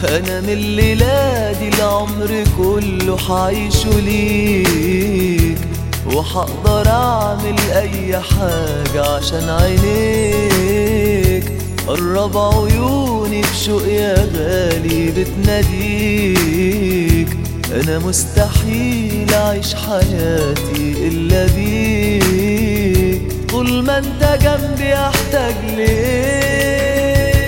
انا من الليلة دي العمر كله حعيشه ليك وحقدر اعمل اي حاجة عشان عينيك قرب عيوني بشوق يا غالي بتناديك انا مستحيل اعيش حياتي الا بيك طول ما انت جنبي احتاج ليك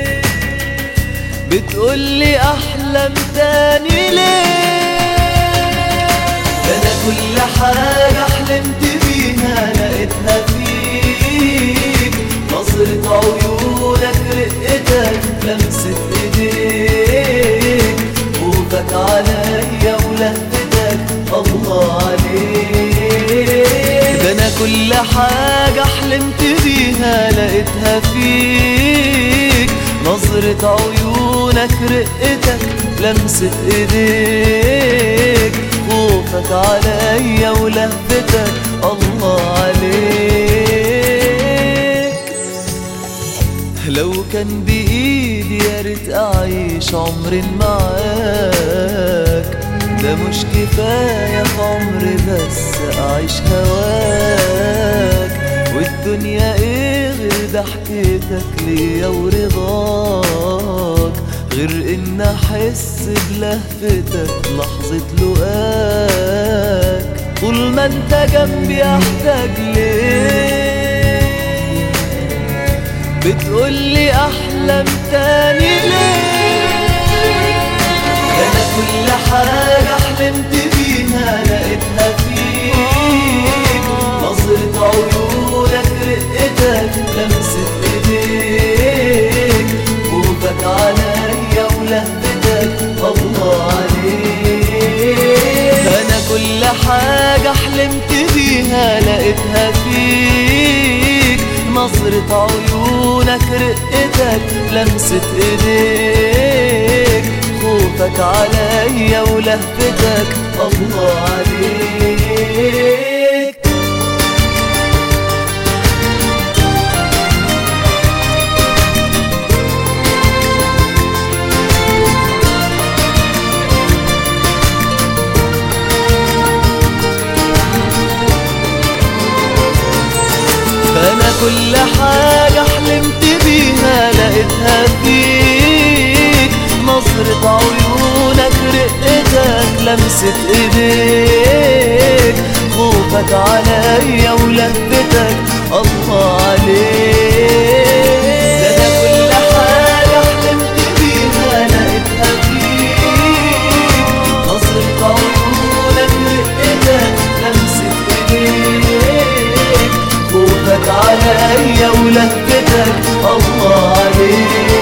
بتقولي احلم تاني ليه ده انا كل حاجة حلمت بيها لقيتها فيك نظرة عيونك رقتك لمسة ايديك خوفك عليا ولهفتك الله عليك ده انا كل حاجة حلمت بيها لقيتها فيك نظرة عيونك رقتك لمسة ايديك خوفك عليا ولهفتك الله عليك لو كان بإيدي يا ريت أعيش عمر معاك ده مش كفاية في عمري بس أعيش هواك والدنيا إيه غير ضحكتك ليا ورضاك غير إن أحس بلهفتك لحظة لقاك طول ما أنت جنبي أحتاج ليك بتقولي احلم تاني ليه انا كل حاجة حلمت بيها لقيتها فيك نظرة عيونك رقتك لمسة ايديك خوفك عليا ولهفتك الله عليك انا كل حاجة حلمت بيها لقيتها فيك نظرة عيونك رقتك لمسة ايديك خوفك عليا ولهفتك الله عليك انا كل حاجة حلمت بيها لقيتها فيك نظرة عيونك رقتك لمسة ايديك خوفك عليا ولفتك الله عليك ده انا كل حاجة حلمت بيها لقيتها فيك نظرة عيونك رقتك لمسة ايديك خوفك عليا ولهفتك الله عليك